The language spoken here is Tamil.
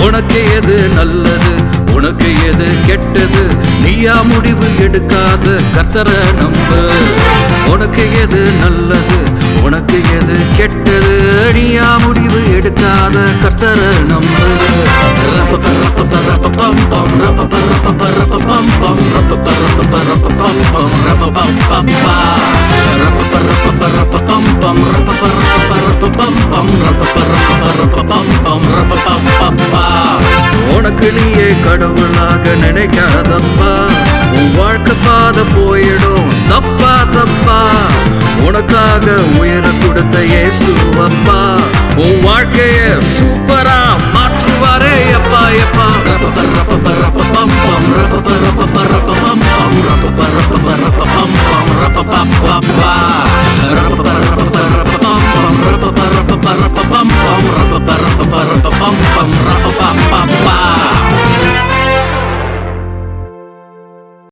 உனக்கு எது நல்லது உனக்கு எது கெட்டது நீயா முடிவு எடுக்காத கர்த்தரை நம்பு உனக்கு எது நல்லது உனக்கு எது கெட்டது நீயா முடிவு எடுக்காத கர்த்தரை நம்பு ரப்பப்ப ரப்பப்ப ரப்பப்பம் பம் ரப்பப்ப ரப்பப்ப ரப்பப்பம் பம் ரப்பப்ப ரப்பப்ப ரப்பப்பம் பம் ரப்பப்பப்பப்பா. ரப்பப்ப ரப்பப்ப ரப்பப்பம் பம் ரப்பப்ப ரப்பப்ப ரப்பப்பம் பம் ரப்பப்ப ரப்பப்ப ரப்பப்பம் பம் ரப்பப்பப்பப்பா. உனக்கு நீயே கடவுளாக நினைக்காதப்பா உன் வாழ்க்கை பாத போயிடும் தப்பா தப்பா உனக்காக உயிரை கொடுத்த இயேசு அப்பா உன் வாழ்க்கைய சூப்பரா